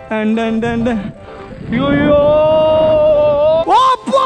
and and and ஐயோ அப்பா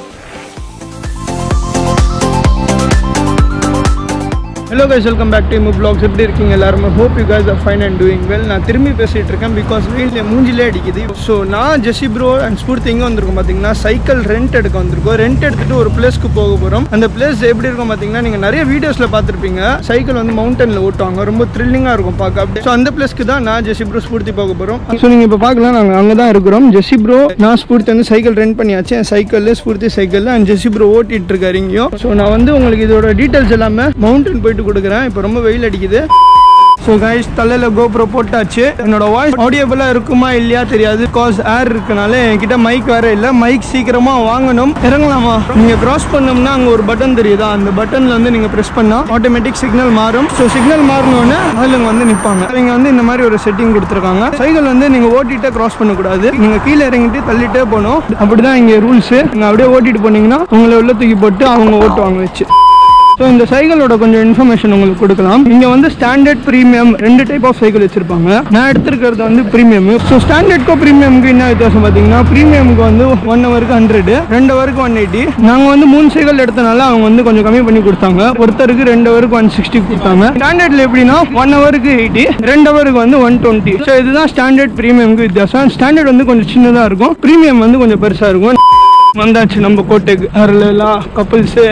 hello guys welcome back to moo blogs எப்படி இருக்கீங்க எல்லாருமே hope you guys are fine and doing well நான் திரும்பி பேசிகிட்டு இருக்கேன் பிகாஸ் வெயில் மூஞ்சிலே அடிக்குது ஸோ நான் ஜெசி ப்ரோ அண்ட் ஸ்பூர்த்தி எங்கே வந்திருக்கோம் பார்த்தீங்கன்னா சைக்கிள் ரெண்ட் எடுக்க வந்திருக்கோம் ரெண்ட் எடுத்துட்டு ஒரு பிளேஸ்க்கு போக போகிறோம் அந்த பிளேஸ் எப்படி இருக்கும் பார்த்தீங்கன்னா நீங்கள் நிறைய வீடியோஸில் பார்த்துருப்பீங்க சைக்கிள் வந்து மவுண்டனில் ஓட்டுவாங்க ரொம்ப த்ரில்லிங்காக இருக்கும் பார்க்க அப்படி ஸோ அந்த பிளேஸ்க்கு தான் நான் ஜெசி ப்ரோ ஸ்பூர்த்தி போக போகிறோம் ஸோ நீங்கள் இப்போ பார்க்கலாம் நாங்கள் அங்கே தான் இருக்கிறோம் ஜெசி ப்ரோ நான் ஸ்பூர்த்தி வந்து சைக்கிள் ரெண்ட் பண்ணியாச்சு என் cycle Spoorthi cycle and Jesi bro ஓட்டிட்டு இருக்காரு இங்கேயும் ஸோ நான் வந்து உங்களுக்கு இதோட டீட்டெயில்ஸ் எல்லாமே மவுண்டன் போயிட்டு கொடுக்குறேன் இப்போ ரொம்ப வெயில் அடிக்குது ஸோ கைஸ் தலையில் கோப்ரோ போட்டாச்சு என்னோட வாய்ஸ் ஆடியபிளாக இருக்குமா இல்லையா தெரியாது காஸ் ஏர் இருக்கனால என்கிட்ட மைக் வேற இல்லை மைக் சீக்கிரமாக வாங்கணும் இறங்கலாமா நீங்கள் கிராஸ் பண்ணோம்னா அங்கே ஒரு பட்டன் தெரியுதா அந்த பட்டனில் வந்து நீங்கள் ப்ரெஸ் பண்ணால் ஆட்டோமேட்டிக் சிக்னல் மாறும் ஸோ சிக்னல் மாறினோடனே ஆளுங்க வந்து நிற்பாங்க இங்கே வந்து இந்த மாதிரி ஒரு செட்டிங் கொடுத்துருக்காங்க சைக்கிள் வந்து நீங்கள் ஓட்டிட்டே கிராஸ் பண்ணக்கூடாது நீங்கள் கீழே இறங்கிட்டு தள்ளிட்டே போகணும் அப்படிதான் இங்கே ரூல்ஸு நீங்கள் அப்படியே ஓட்டிட்டு போனீங்கன்னா உங்களை உள்ள தூக்கி போட்டு அவங்க ஓட்டுவாங்க வச்சு ஸோ இந்த சைக்கிளோட கொஞ்சம் இன்ஃபர்மேஷன் உங்களுக்கு கொடுக்கலாம் இங்கே வந்து ஸ்டாண்டர்ட் ப்ரீமியம் ரெண்டு டைப் ஆஃப் சைக்கிள் வச்சிருப்பாங்க நான் எடுத்திருக்கிறது வந்து ப்ரீமியம் ஸோ ஸ்டாண்டர்ட்க்கும் ப்ரீமியமுக்கு என்ன வித்தியாசம் பார்த்தீங்கன்னா ப்ரீமியமுக்கு வந்து ஒன் ஹவருக்கு ஹண்ட்ரட் ரெண்டு ஹவருக்கு ஒன் எயிட்டி நாங்கள் வந்து மூணு சைக்கிள் எடுத்தனால அவங்க வந்து கொஞ்சம் கம்மி பண்ணி கொடுத்தாங்க ஒருத்தருக்கு ரெண்டு ஹவருக்கு ஒன் சிக்ஸ்டி கொடுத்தாங்க ஸ்டாண்டர்ட்ல எப்படின்னா ஒன் ஹவருக்கு எயிட்டி ரெண்டு ஹவருக்கு வந்து ஒன் டுவெண்ட்டி ஸோ இதுதான் ஸ்டாண்டர்ட் ப்ரீமியமுக்கு வித்தியாசம் ஸ்டாண்டர்ட் வந்து கொஞ்சம் சின்னதாக இருக்கும் ப்ரீமியம் வந்து கொஞ்சம் பெருசாக இருக்கும் வந்தாச்சு நம்ம கோட்டைக்கு அதில் எல்லாம் கப்புள்ஸு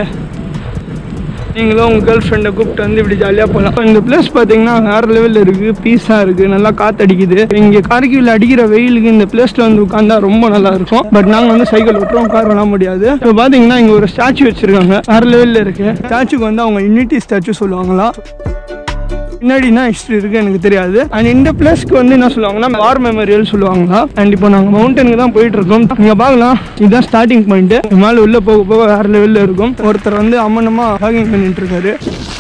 நீங்களும் உங்கள் கேர்ள் ஃப்ரெண்டை கூப்பிட்டு வந்து இப்படி ஜாலியாக போகலாம் இந்த பிளேஸ் பார்த்தீங்கன்னா வேறு லெவலில் இருக்குது பீஸாக இருக்குது நல்லா காற்றடிக்குது இங்கே காரைக்குடியில் அடிக்கிற வெயிலுக்கு இந்த பிளேஸில் வந்து உட்காந்தா ரொம்ப நல்லா இருக்கும் பட் நாங்கள் வந்து சைக்கிள் ஓட்டுறோம் உட்காரலாம் முடியாது இப்போ பார்த்தீங்கன்னா இங்கே ஒரு ஸ்டாச்சு வச்சுருக்காங்க வேறு லெவலில் இருக்குது ஸ்டாச்சுக்கு வந்து அவங்க யூனிட்டி ஸ்டாச்சு சொல்லுவாங்களா பின்னாடி என்ன ஹிஸ்ட்ரி இருக்கு எனக்கு தெரியாது அண்ட் இந்த பிளேஸ்க்கு வந்து என்ன சொல்லுவாங்கன்னா வார் மெமோரியல் சொல்லுவாங்களா அண்ட் இப்போ நாங்கள் மவுண்டனுக்கு தான் போயிட்டு இருக்கோம் இங்க பார்க்கலாம் இதுதான் ஸ்டார்டிங் பாயிண்ட் மேலே உள்ள போக போக வேற லெவலில் இருக்கும் ஒருத்தர் வந்து அம்மனமா வாக்கிங் பண்ணிட்டு இருக்காரு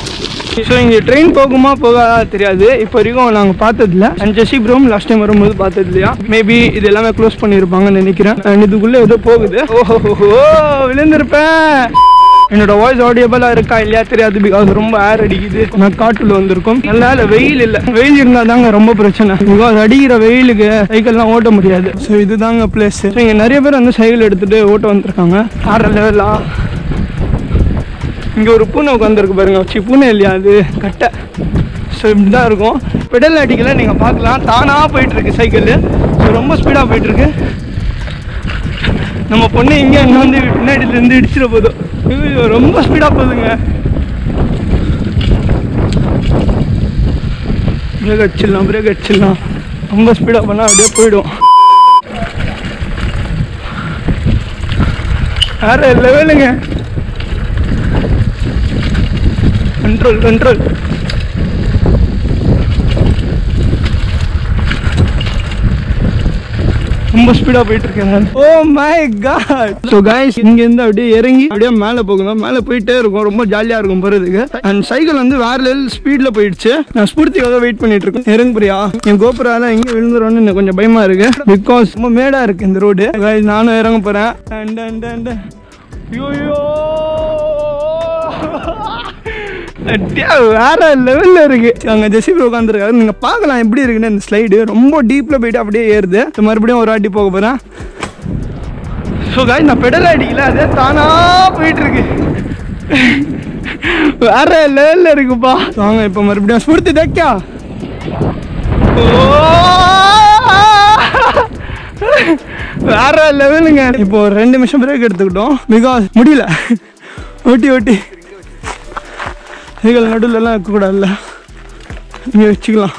ஸோ இங்கே ட்ரெயின் போகுமா போகாதா தெரியாது இப்போ வரைக்கும் நாங்கள் பார்த்ததில்ல and Jessie from last time வரும்போது பார்த்தது இல்லையா மேபி இது எல்லாமே க்ளோஸ் பண்ணியிருப்பாங்கன்னு நினைக்கிறேன் அண்ட் இதுக்குள்ளே ஏதோ போகுது ஓஹோ விழுந்திருப்பேன் என்னோட வாய்ஸ் ஆடியபிளா இருக்கா இல்லையா தெரியாது பிகாஸ் ரொம்ப ஏர் அடிக்குது நான் காட்டுல வந்திருக்கும் நல்லா இல்ல வெயில் இல்ல வெயில் இருந்தா தாங்க ரொம்ப பிரச்சனை பிகாஸ் அடிக்கிற வெயிலுக்கு சைக்கிள்லாம் ஓட்ட முடியாது ஸோ இதுதாங்க பிளேஸ் ஸோ இங்க நிறைய பேர் வந்து சைக்கிள் எடுத்துட்டு ஓட்ட வந்திருக்காங்க ஆற லெவலா இங்க ஒரு பூனை உட்காந்துருக்கு பாருங்க வச்சு பூனை இல்லையா அது கட்டை ஸோ இப்படி தான் இருக்கும் பெடல் அடிக்கல நீங்க பார்க்கலாம் தானா போயிட்டு இருக்கு சைக்கிள் ஸோ ரொம்ப ஸ்பீடா போயிட்டு இருக்கு நம்ம பொண்ணு இங்கே அங்கே வந்து பின்னாடில இருந்து இடிச்சிட போதும் ஐயோ, ரொம்ப ஸ்பீடாக போகுதுங்க பிரேக் அடிச்சிடலாம் பிரேக் அடிச்சிடலாம் ரொம்ப ஸ்பீடாக பண்ணால் அப்படியே போயிடும் வேற லெவலுங்க கண்ட்ரோல் கண்ட்ரோல் ரொம்ப ஸ்பீடா போயிட்டு இருக்கேன் oh my god so guys இங்க இருந்து அப்படியே இறங்கி அப்படியே மேலே போகணும் மேலே போயிட்டே இருக்கும் ரொம்ப ஜாலியா இருக்கும் போறதுக்கு அண்ட் சைக்கிள் வந்து வேற லெவல் ஸ்பீட்ல போயிடுச்சு நான் ஸ்பூர்த்திக்காக வெயிட் பண்ணிட்டு இருக்கேன் இறங்க பிரியா என் கோபுரால எங்க விழுந்துரும்னு எனக்கு கொஞ்சம் பயமா இருக்கு பிகாஸ் ரொம்ப மேடா இருக்கு இந்த ரோடு கைஸ் நானும் இறங்க போறேன் அண்ட் அண்ட் அண்ட் ஐயோ அட்டியா, வேற லெவல்ல இருக்கு அங்க ஜெசிபி உட்காந்துருக்காரு நீங்க பார்க்கலாம் எப்படி இருக்குன்னு இந்த ஸ்லைடு ரொம்ப டீப்ல போயிட்டு அப்படியே ஏறுது இப்ப மறுபடியும் ஒரு வாட்டி போக போறேன் ஸோ காய் நான் பெடல் அடிக்கல அதே தானா போயிட்டு இருக்கு வேற லெவல்ல இருக்குப்பா வாங்க இப்போ மறுபடியும் ஸ்பூர்த்தி தைக்கா வேற லெவலுங்க இப்போ ஒரு ரெண்டு நிமிஷம் பிரேக் எடுத்துக்கிட்டோம் பிகாஸ் முடியல ஓட்டி ஓட்டி சைக்கிள் நடுவுலலாம் இருக்கக்கூடாதுல்ல இங்கே வச்சுக்கலாம்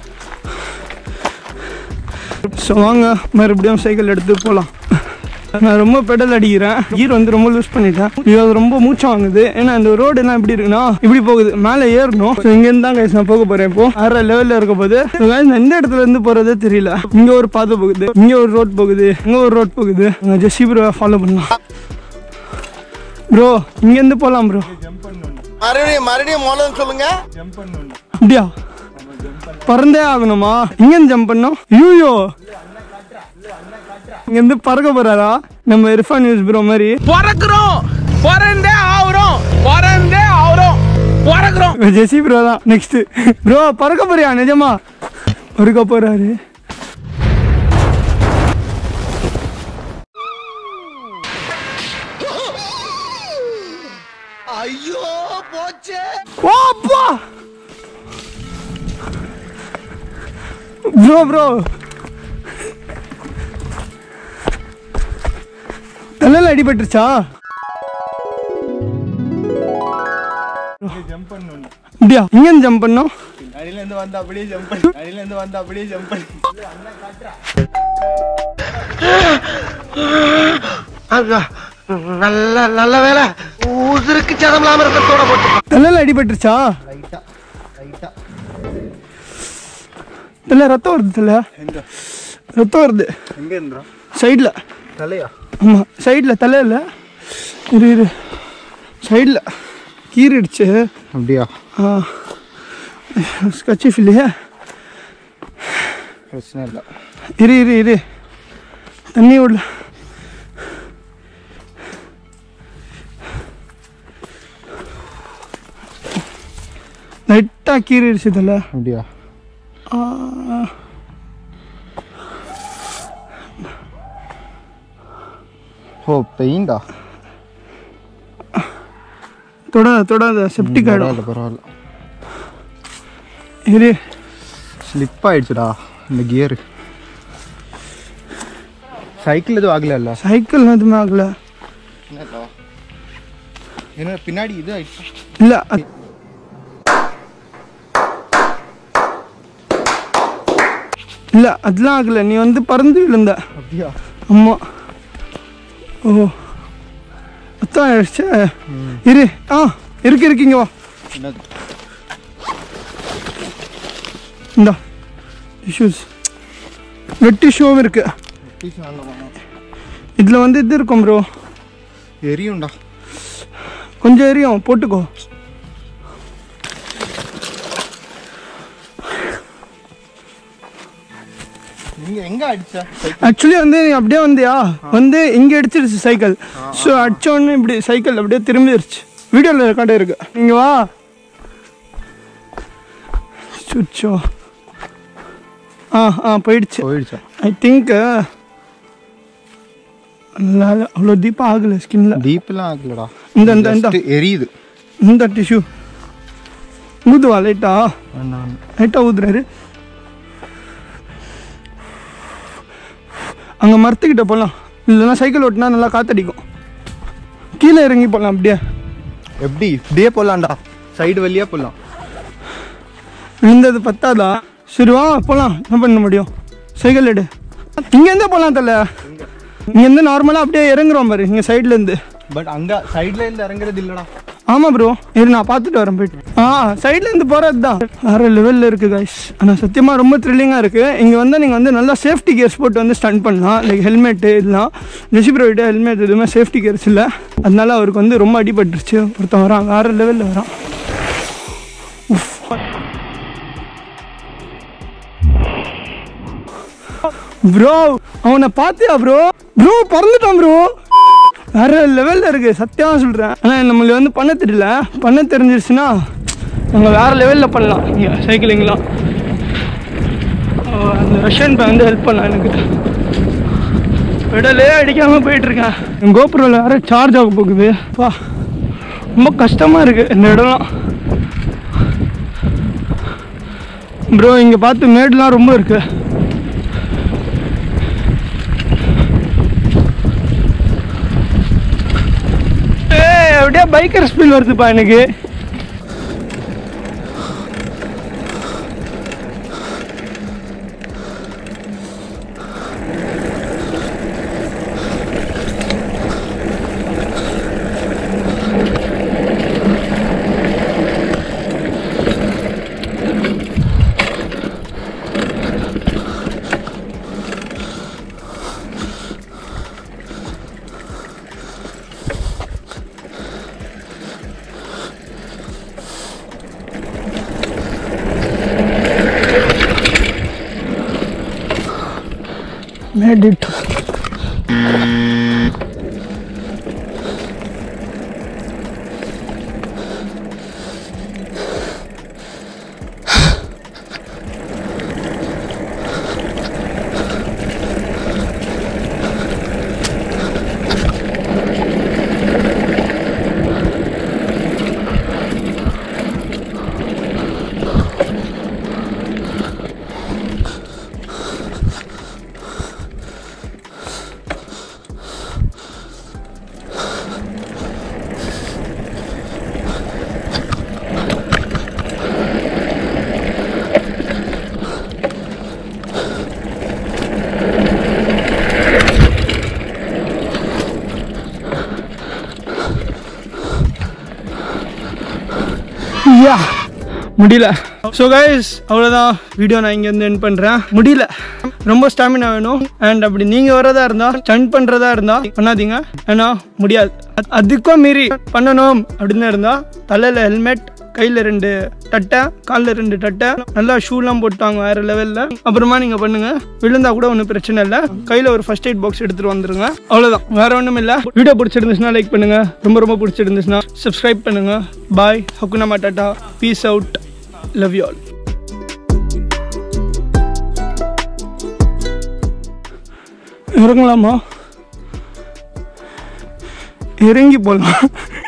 ஸோ வாங்க மறுபடியும் சைக்கிள் எடுத்து போகலாம் நான் ரொம்ப பெடல் அடிக்கிறேன் கீர் வந்து ரொம்ப லூஸ் பண்ணிட்டேன் இது அது ரொம்ப மூச்சம் வாங்குது ஏன்னா இந்த ரோடு எல்லாம் எப்படி இருக்குன்னா இப்படி போகுது மேலே ஏறணும் ஸோ இங்கேருந்து தான் கைஸ் நான் போக போகிறேன் இப்போ வேற லெவலில் இருக்க போது So guys, நான் எந்த இடத்துல இருந்து போகிறதே தெரியல இங்கே ஒரு பாதை போகுது இங்கே ஒரு ரோட் போகுது இங்கே ஒரு ரோட் போகுது அங்கே ஜெஸ்ஸி ப்ரோ ஃபாலோ பண்ணலாம் ப்ரோ இங்கேருந்து போகலாம் ப்ரோ மறுபடியும் மறுபடியும் மூலம் சொல்லுங்க அப்படியா பறந்தே ஆகணுமா இங்கேருந்து ஜம்ப் பண்ணோம் ஐயோ இங்கேருந்து பறக்க போறாரா நம்ம இர்ஃபான் நியூஸ் ப்ரோ மாதிரி பிறக்கிறோம் பிறந்தே ஆகுறோம் பிறந்தே ஆகுறோம் பிறக்கிறோம் ஜெசி ப்ரோ தான் நெக்ஸ்ட் ப்ரோ பறக்க போறியா நிஜமா பறக்க போறாரு ஓ அப்பா ப்ரோ ப்ரோ தலையில் அடிபட்டுருச்சா ஜம்ப் பண்ணணும் அப்படியா இங்கேருந்து ஜம்ப் பண்ணோம் அடியில இருந்து வந்து அப்படியே ஜம்ப் பண்ணி அடியில இருந்து வந்து அப்படியே ஜம்ப் பண்ணி நல்ல நல்ல வேலை உதிருக்கு சதம் இல்லாம இருக்கிறதோட போட்டு தலையில் அடிபட்டுருச்சா லைட்டா லைட்டா தலை ரத்தம் வருது தலை எங்க ரத்தம் வருது எங்க இருந்தா சைடில் தலையா ஆமாம் சைடில் தலையில் இரு இரு சைடில் கீறிடுச்சு அப்படியா ஆ ஸ்கட்சிஃப் இல்லையா பிரச்சனை இல்லை இரு இரு இரு தண்ணி விடல லைட்டாக கீறிடுச்சு தலை அப்படியா ஓ பெயிண்டா தொடாத தொடாத செப்டிக் ஆகிடும் பரவாயில்ல பரவாயில்ல இரு ஸ்லிப் ஆயிடுச்சுடா இந்த கியர் சைக்கிள் எதுவும் ஆகல சைக்கிள் எதுவுமே ஆகல என்ன பின்னாடி இது ஆயிடுச்சு இல்லை இல்லை அதெல்லாம் ஆகல நீ வந்து பறந்து விழுந்த அப்படியா ஆமாம் ஓ அத்தான் ஆயிடுச்சு இரு ஆ இருக்கு இருக்கு இங்க வா என்னது இந்தா டிஷ்யூஸ் வெட் டிஷ்யூவும் இருக்கு இதில் வந்து இது இருக்கும் ப்ரோ எரியும்டா கொஞ்சம் எரியும் போட்டுக்கோ நீங்க எங்க அடிச்ச ஆக்சுவலி வந்து நீ அப்படியே வந்தியா வந்து இங்கே அடிச்சிருச்சு சைக்கிள் ஸோ அடிச்சோடனே இப்படி சைக்கிள் அப்படியே திரும்பிடுச்சு வீடியோவில் ரெக்கார்ட் இருக்கு நீங்கள் வா சுச்சோ ஆ ஆ போயிடுச்சு போயிடுச்சா ஐ திங்க் அவ்வளோ தீபம் ஆகலை ஸ்கின்ல டீப்லாம் ஆகலடா இந்த இந்த இந்த Just எரியுது இந்த டிஷ்யூ ஊதுவா லைட்டா நான் லைட்டாக ஊதுறாரு அங்கே மரத்துக்கிட்ட போகலாம் இல்லைன்னா சைக்கிள் ஓட்டினா நல்லா காத்தடிக்கும் கீழே இறங்கி போகலாம் அப்படியே எப்படி இப்படியே போலாம்டா சைடு வழியா போலாம் விழுந்தது பத்தாதா சரி வா போகலாம் என்ன பண்ண முடியும் சைக்கிள் எடு இங்கேருந்தே போகலாம் தல இங்கேருந்து நார்மலாக அப்படியே இறங்குறோம் பாரு இங்கே சைட்லேருந்து பட் அங்க சைடுல இருந்து இறங்குறது இல்லடா ஆமாம் ப்ரோ இரு நான் பார்த்துட்டு வரேன் போயிட்டு ஆ சைட்லேருந்து போகிறது தான் வேறு லெவலில் இருக்குது கைஸ் ஆனால் சத்தியமாக ரொம்ப த்ரில்லிங்காக இருக்குது இங்கே வந்து நீங்கள் வந்து நல்லா சேஃப்டி கியர்ஸ் போட்டு வந்து ஸ்டன் பண்ணலாம் லைக் ஹெல்மெட்டு இதெல்லாம் ஜெசிப்ரோவிட்ட ஹெல்மெட் எதுவுமே சேஃப்டி கியர்ஸ் இல்லை அதனால அவருக்கு வந்து ரொம்ப அடிபட்டுருச்சு ஒருத்தன் வரான் வேறு லெவலில் வரான் ப்ரோ அவனை பார்த்தியா ப்ரோ ப்ரோ பறந்துட்டான் ப்ரோ வேற லெவலில் இருக்கு சத்தியமாக சொல்கிறேன் ஆனால் நம்மளுக்கு வந்து பண்ண தெரியல பண்ண தெரிஞ்சிருச்சுன்னா நம்ம வேற லெவலில் பண்ணலாம் இங்கே சைக்கிளிங்லாம் ஓ, அந்த ரஷ்யன் பை வந்து ஹெல்ப் பண்ணலாம் எனக்கு பெடலே அடிக்காமல் போயிட்டுருக்கேன் என் கோபுரில் வேற சார்ஜ் ஆக போகுது பா ரொம்ப கஷ்டமாக இருக்குது இந்த இடம்லாம் ப்ரோ இங்கே பார்த்து மேடுலாம் ரொம்ப இருக்குது ஏய் அப்படியே பைக்கர் ஸ்பீல் வருதுப்பா எனக்கு made it ஐயா முடியல ஸோ கைஸ் அவ்வளோதான் வீடியோ நான் இங்கேருந்து என் பண்ணுறேன் முடியல ரொம்ப ஸ்டாமினா வேணும் அண்ட் அப்படி நீங்கள் வரதா இருந்தால் ஸ்டன் பண்ணுறதா இருந்தால் பண்ணாதீங்க ஏன்னா முடியாது அது- அதுக்கும் மீறி பண்ணணும் அப்படின்னு இருந்தால் தலையில் ஹெல்மெட் கையில் ரெண்டு தட்டை காலில் ரெண்டு தட்டை நல்லா ஷூலாம் போட்டாங்க வேறு லெவலில் அப்புறமா நீங்கள் பண்ணுங்கள் விழுந்தா கூட ஒன்றும் பிரச்சனை இல்லை கையில் ஒரு ஃபர்ஸ்ட் எய்ட் பாக்ஸ் எடுத்துகிட்டு வந்துருங்க அவ்வளோதான் வேற ஒன்றும் இல்லை வீடியோ பிடிச்சிருந்துச்சுன்னா லைக் பண்ணுங்கள் ரொம்ப ரொம்ப பிடிச்சிருந்துச்சுன்னா சப்ஸ்கிரைப் பண்ணுங்கள் பாய் ஹக்குனா மாட்டாட்டா peace out love you all இறங்கலாமா இறங்கி போகலாம்